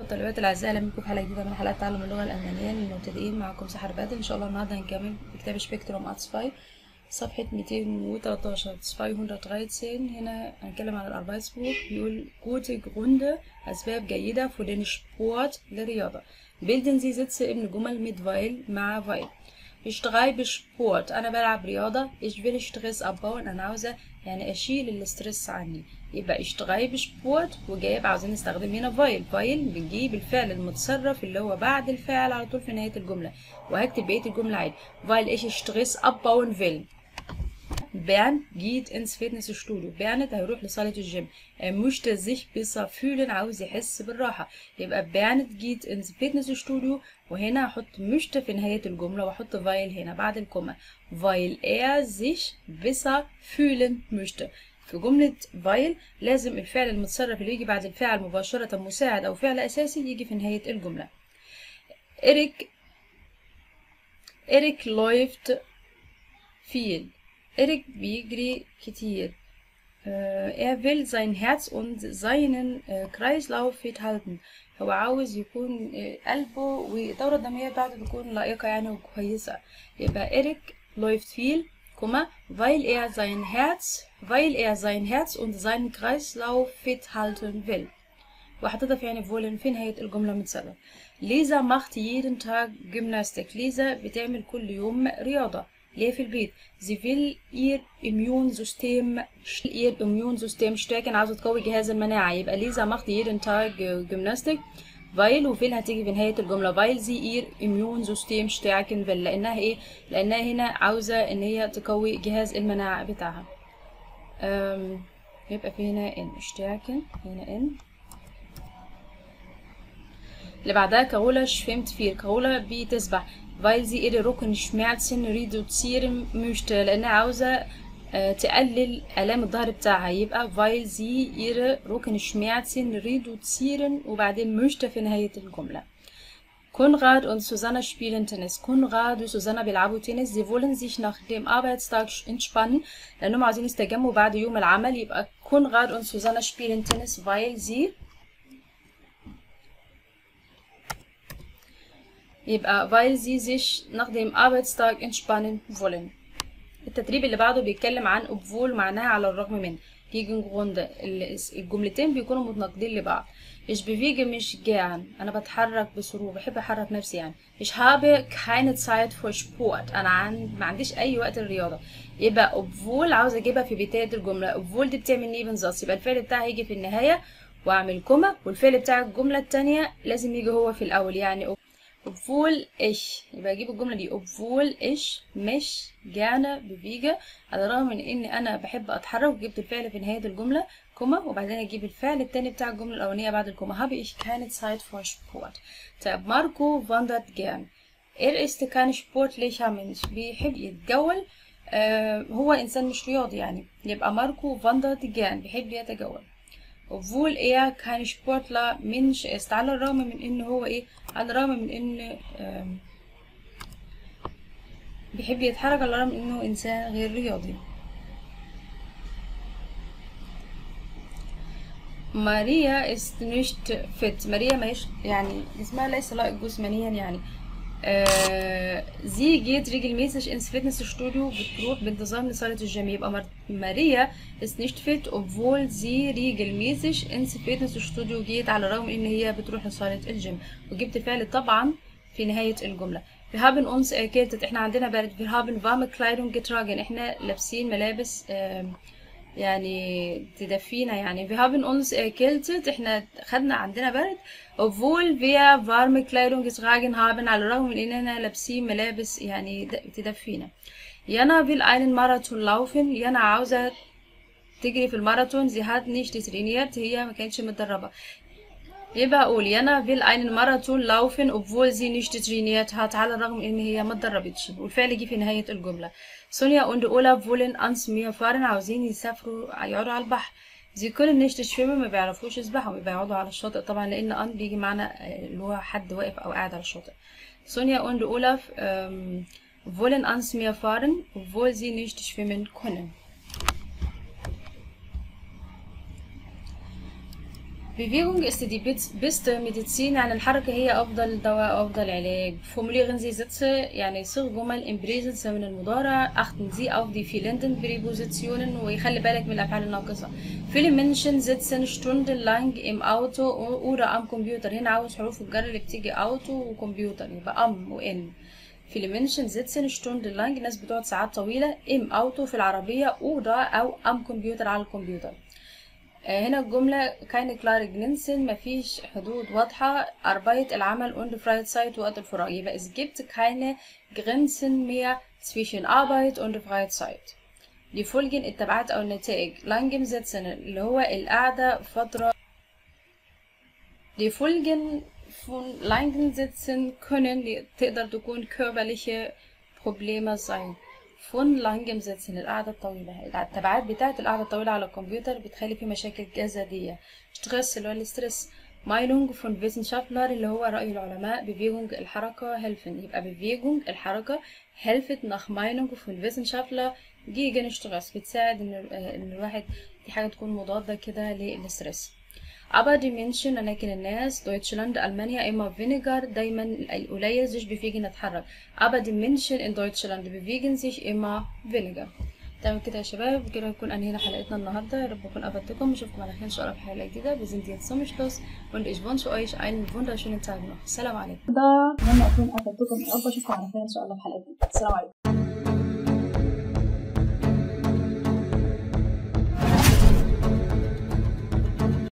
الطالبات الاعزاء اهلا بكم في حلقه جديده من حلقات تعلم اللغه الالمانيه للمبتدئين معكم سحر بدر ان شاء الله النهارده هنكمل كتاب سبيكتروم ارتس 5 صفحه 213 213 هنا هنتكلم عن الاربايتسبوخ بيقول gute Gründe اسباب جيده für den Sport للرياضه bilden Sie Sätze im جمل mit weil مع weil ich treibe Sport انا بلعب رياضه ich will Stress abbauen انا عاوزه يعني اشيل الاسترس عني يبقى ich treibe Sport وجايب عاوزين نستخدم هنا weil weil بنجيب الفعل المتصرف اللي هو بعد الفعل على طول في نهايه الجمله وهكتب بقيه الجمله عادي weil ich Stress abbauen will Bernd geht ins Fitnessstudio. Bernd هيروح لصالة الجيم. Er möchte sich besser fühlen عاوز يحس بالراحة. يبقى Bernd geht ins Fitnessstudio وهنا هحط möchte في نهاية الجملة واحط weil هنا بعد الكومة. Weil er sich besser fühlen möchte. في جملة weil لازم الفعل المتصرف اللي يجي بعد الفعل مباشرة مساعد أو فعل أساسي يجي في نهاية الجملة. إريك إريك läuft viel. Erik بيجري كتير. Er will sein Herz und seinen Kreislauf fit halten. هو عاوز يكون قلبه والدورة الدموية بتاعته تكون لائقة يعني وكويسة. يبقى إيريك läuft viel, Komma, weil er sein Herz, weil er sein Herz und seinen Kreislauf fit halten will. وحطيتها في يعني فولن في نهاية الجملة متصرف. ليزا macht jeden Tag Gymnastik. ليزا بتعمل كل يوم رياضة. ليه في البيت sie will ihr Immunsystem ihr Immunsystem stärken عاوزة تقوي جهاز المناعة يبقى ليزا macht jeden Tag Gymnastik weil وفيل هتيجي في نهاية الجملة weil sie ihr Immunsystem stärken will لأنها إيه لأنها هنا عاوزة إن هي تقوي جهاز المناعة بتاعها أم يبقى في هنا إن stärken هنا إن اللي بعدها كارولا schwimmt viel كارولا بتسبح weil sie ihre Rückenschmerzen reduzieren möchte لأنها عاوزة تقلل آلام الظهر بتاعها يبقى weil sie ihre Rückenschmerzen reduzieren وبعدين möchte في نهاية الجملة Konrad und Susanna spielen Tennis. Konrad und Susanna بيلعبوا تنس. Sie wollen sich nach dem Arbeitstag entspannen. لأنهم عاوزين يستجموا بعد يوم العمل يبقى Konrad und Susanna spielen Tennis weil sie يبقى weil sie sich nach dem Arbeitstag entspannen wollen. التدريب اللي بعده بيتكلم عن obwohl معناها على الرغم من gegen Gründe الجملتين بيكونوا متناقضين لبعض ich bewege mich gern أنا بتحرك بسرور بحب أحرك نفسي يعني ich habe keine Zeit für Sport أنا عن... ما عنديش أي وقت للرياضة يبقى obwohl عاوز أجيبها في بداية الجملة obwohl دي بتعمل نيبنزاس يبقى الفعل بتاعها هيجي في النهاية وأعمل كوما والفعل بتاع الجملة التانية لازم يجي هو في الأول يعني obwohl ich يبقى اجيب الجمله دي obwohl ich mich gerne bewege على الرغم من ان انا بحب اتحرك وجبت الفعل في نهايه الجمله كوما وبعدين اجيب الفعل التاني بتاع الجمله الاولانيه بعد الكوما habe ich keine Zeit für Sport طيب ماركو wandert gern er ist kein sportlicher Mensch بيحب يتجول آه هو انسان مش رياضي يعني يبقى ماركو wandert gern بيحب يتجول obwohl er kein Sportler Mensch ist على الرغم من ان هو ايه على الرغم من ان بيحب يتحرك على الرغم من انه انسان غير رياضي ماريا ist nicht fit ماريا ماهيش يعني جسمها ليس لائق جسمانيا يعني آه sie geht regelmäßig ins Fitnessstudio بتروح بانتظام لصالة الجيم يبقى ماريا ist nicht fit obwohl sie regelmäßig ins Fitnessstudio geht على الرغم ان هي بتروح لصالة الجيم وجبت الفعل طبعا في نهاية الجملة wir haben uns erkältet احنا عندنا برد wir haben warme Kleidung getragen احنا لابسين ملابس آه يعني تدفينا يعني wir haben uns erkältet احنا خدنا عندنا برد obwohl wir warme Kleidung getragen haben على الرغم من اننا لابسين ملابس يعني تدفينا يانا will einen Marathon laufen يانا عاوزة تجري في الماراثون sie hat nicht trainiert هي ما كانتش متدربة يبقى اقول يانا will einen Marathon laufen obwohl sie nicht trainiert hat على الرغم ان هي ما اتدربتش والفعل يجي في نهاية الجملة سونيا und Olaf wollen ans Meer fahren عاوزين يسافروا يقعدوا على البحر sie können nicht schwimmen ما بيعرفوش يسبحوا يبقى يقعدوا على الشاطئ طبعا لان ان بيجي معنا اللي هو حد واقف او قاعد على الشاطئ سونيا und Olaf ähm, wollen ans Meer fahren obwohl sie nicht schwimmen können Bewegung ist die best- beste Medizin يعني الحركة هي أفضل دواء أفضل علاج formulieren Sie Sätze يعني صيغ جمل im Präsens من المضارع achten Sie auf die fehlenden Präpositionen ويخلي بالك من الأفعال الناقصة viele Menschen sitzen stundenlang im Auto oder am Computer هنا عاوز حروف الجر اللي بتيجي Auto وكمبيوتر يبقى أم وإن viele Menschen sitzen stundenlang الناس بتقعد ساعات طويلة im Auto في العربية oder أو am Computer على الكمبيوتر آه، هنا الجملة keine klare Grenzen مفيش حدود واضحة Arbeit العمل und Freizeit وقت الفراغ يبقى es gibt keine Grenzen mehr zwischen Arbeit und Freizeit die Folgen التبعات أو النتائج langem Sitzen اللي هو القعدة فترة die Folgen von langem Sitzen können die تقدر تكون körperliche Probleme sein von langem Sitzen القعدة الطويلة التبعات بتاعة القعدة الطويلة على الكمبيوتر بتخلي في مشاكل جسدية ستريس اللي هو الاسترس مايلونج von Wissenschaftler اللي هو رأي العلماء Bewegung الحركة helfen يبقى Bewegung الحركة helfen nach Meinung von Wissenschaftler gegen Stress بتساعد إن إن الواحد دي حاجة تكون مضادة كده للستريس aber die Menschen ولكن الناس Deutschland ألمانيا immer weniger دايما القليل sich bewegen نتحرك aber die Menschen in Deutschland bewegen sich immer weniger تمام كده يا شباب كده نكون انهينا حلقتنا النهارده يا رب اكون افدتكم اشوفكم على خير ان شاء الله في حلقه جديده wir sind jetzt zum Schluss und ich wünsche euch einen wunderschönen Tag noch السلام عليكم ده اتمنى اكون افدتكم يا رب اشوفكم على خير ان شاء الله في حلقه جديده السلام عليكم